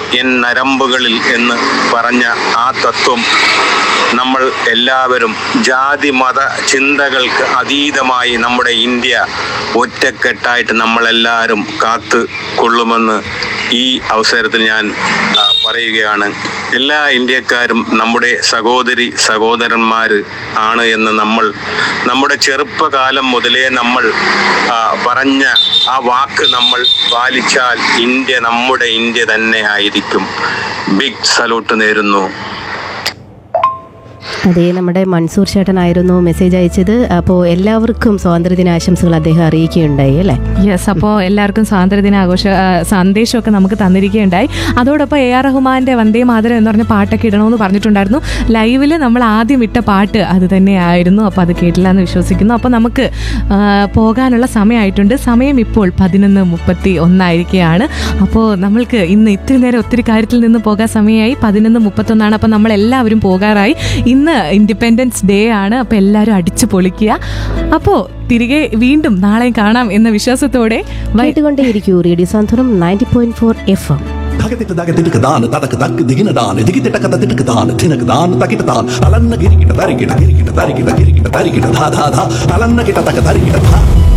N നരമ്പുകളിൽ എന്ന് പറഞ്ഞ ആ തത്വം നമ്മൾ എല്ലാവരും ജാതി മത ചിന്തകൾക്ക് അതീതമായി നമ്മുടെ ഇന്ത്യ ഒറ്റക്കെട്ടായിട്ട് നമ്മളെല്ലാവരും കാത്തു കൊള്ളുമെന്ന് ഈ അവസരത്തിൽ ഞാൻ ആ, പറയുകയാണ് എല്ലാ ഇന്ത്യക്കാരും നമ്മുടെ സഹോദരി സഹോദരന്മാർ ആണ് എന്ന് നമ്മൾ നമ്മുടെ ചെറുപ്പകാലം മുതലേ നമ്മൾ ആ, പറഞ്ഞ ആ വാക്ക് നമ്മൾ പാലിച്ചാൽ ഇന്ത്യ നമ്മുടെ ഇന്ത്യ തന്നെ ആയിരിക്കും ബിഗ് സല്യൂട്ട് നേരുന്നു അതെ നമ്മുടെ മൻസൂർ ചേട്ടനായിരുന്നു മെസ്സേജ് അയച്ചത് അപ്പോൾ എല്ലാവർക്കും സ്വാതന്ത്ര്യദിനാശംസകൾ അദ്ദേഹം അറിയിക്കുകയുണ്ടായി അല്ലേ യെസ് അപ്പോൾ എല്ലാവർക്കും സ്വാതന്ത്ര്യദിനാഘോഷ ആ, സന്ദേശമൊക്കെ നമുക്ക് തന്നിരിക്കുകയുണ്ടായി അതോടൊപ്പം എ ആർ റഹ്മാന്റെ വന്ദേ മാതരം എന്ന് പറഞ്ഞ പാട്ടൊക്കെ ഇടണമെന്ന് പറഞ്ഞിട്ടുണ്ടായിരുന്നു ലൈവിൽ നമ്മൾ ആദ്യം ഇട്ട പാട്ട് അത് തന്നെയായിരുന്നു അപ്പോൾ അത് കേട്ടില്ല എന്ന് വിശ്വസിക്കുന്നു അപ്പോൾ നമുക്ക് ആ, പോകാനുള്ള സമയമായിട്ടുണ്ട് സമയം ഇപ്പോൾ പതിനൊന്ന് മുപ്പത്തി ഒന്നായിരിക്കുകയാണ് അപ്പോൾ നമ്മൾക്ക് ഇന്ന് ഇത്തിരി നേരം ഒത്തിരി കാര്യത്തിൽ നിന്ന് പോകാൻ സമയമായി പതിനൊന്ന് മുപ്പത്തൊന്നാണ് അപ്പോൾ നമ്മൾ എല്ലാവരും പോകാറായി ഇന്ന് ഇൻഡിപെൻഡൻസ് ഡേ ആണ് അപ്പോൾ എല്ലാവരും അടിച്ചു പൊളിക്കുക അപ്പോൾ തിരികെ വീണ്ടും നാളെ കാണാം എന്ന വിശ്വാസത്തോടെ വൈ- കേട്ടുകൊണ്ടേയിരിക്കൂ radio Santhwanam ninety point four FM എം ധകതിട്ട് ധകതിട്ട് ദാന തടക്ക് തക്ക് ദിഗിന ദാന ദിഗിതിട്ട കഥ തിട്ടക്ക് ദാന ധിനക്ക് ദാന തക്കിട്ട താൻ അലന്ന ഗിരികിട്ട തരികിട്ട ഗിരികിട്ട തരികിട്ട ഗിരികിട്ട തരികിട്ട ധാ ധാ ധാ അലന്ന കിട്ട തക്ക തരികിട്ട ധാ